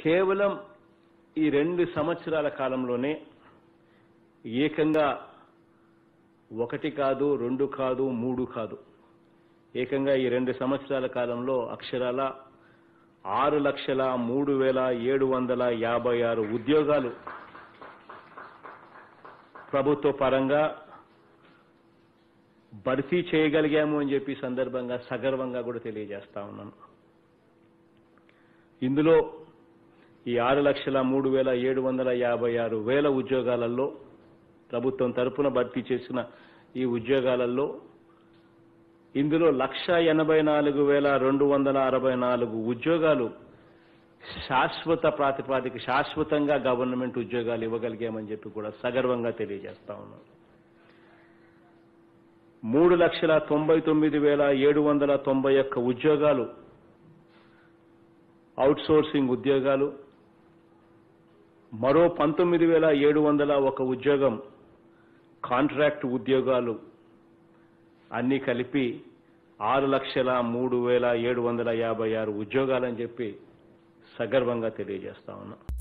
కేవలం ఈ రెండు సంవత్సరాల కాలంలోనే ఏకంగా ఒకటి కాదు రెండు కాదు మూడు కాదు ఏకంగా ఈ రెండు సంవత్సరాల కాలంలో అక్షరాల ఆరు లక్షల మూడు వేల ఏడు వందల యాభై ఆరు ఉద్యోగాలు ప్రభుత్వ పరంగా భర్తీ చేయగలిగాము అని చెప్పి ఈ సందర్భంగా సగర్వంగా కూడా తెలియజేస్తా ఉన్నాను ఇందులో ఈ ఆరు లక్షల మూడు వేల ఏడు వందల యాభై ఆరు వేల ఉద్యోగాలలో ప్రభుత్వం తరపున భర్తీ చేసిన ఈ ఉద్యోగాలలో ఇందులో లక్ష ఎనభై నాలుగు వేల రెండు వందల అరవై నాలుగు ఉద్యోగాలు శాశ్వత ప్రాతిపాదిక శాశ్వతంగా గవర్నమెంట్ ఉద్యోగాలు ఇవ్వగలిగామని చెప్పి కూడా సగర్వంగా తెలియజేస్తా ఉన్నాం మూడు లక్షల తొంభై తొమ్మిది వేల ఏడు వందల తొంభై ఒక్క ఉద్యోగాలు అవుట్సోర్సింగ్ ఉద్యోగాలు మరో పంతొమ్మిది వేల ఏడు వందల ఒక ఉద్యోగం కాంట్రాక్ట్ ఉద్యోగాలు అన్నీ కలిపి ఆరు లక్షల మూడు వేల ఏడు వందల యాభై ఆరు ఉద్యోగాలని చెప్పి సగర్వంగా తెలియజేస్తా ఉన్నాం